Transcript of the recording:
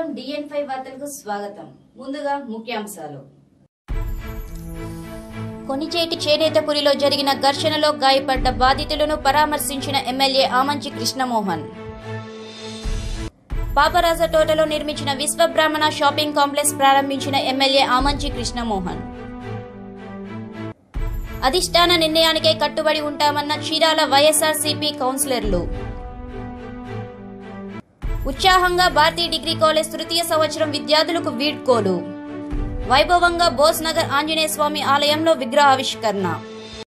డిఎన్ five వార్తలకు స్వాగతం ముందుగా ముఖ్యాంశాలు కొనిచేటి చేనేతపురిలో జరిగిన ఘర్షణలో గాయపడ్డ బాధితులను పరామర్శించిన ఎమ్మెల్యే ఆమంచి కృష్ణమోహన్ పాపరాజ తోటలో నిర్మించిన విశ్వబ్రాహ్మణ షాపింగ్ కాంప్లెక్స్ ప్రారంభించిన ఎమ్మెల్యే ఆమంచి కృష్ణమోహన్ అధిష్టాన నిర్ణయానికే కట్టుబడి ఉంటామన్న చీరాల వైఎస్ఆర్సీపీ కౌన్సిలర్లు ఉత్సాహంగా భారతీ డిగ్రీ కాలేజ్ తృతీయ సంవత్సరం విద్యార్థులకు వీడ్కోలు వైభవంగా బోస్ నగర్ ఆంజనేయ స్వామి ఆలయంలో విగ్రహావిష్కరణ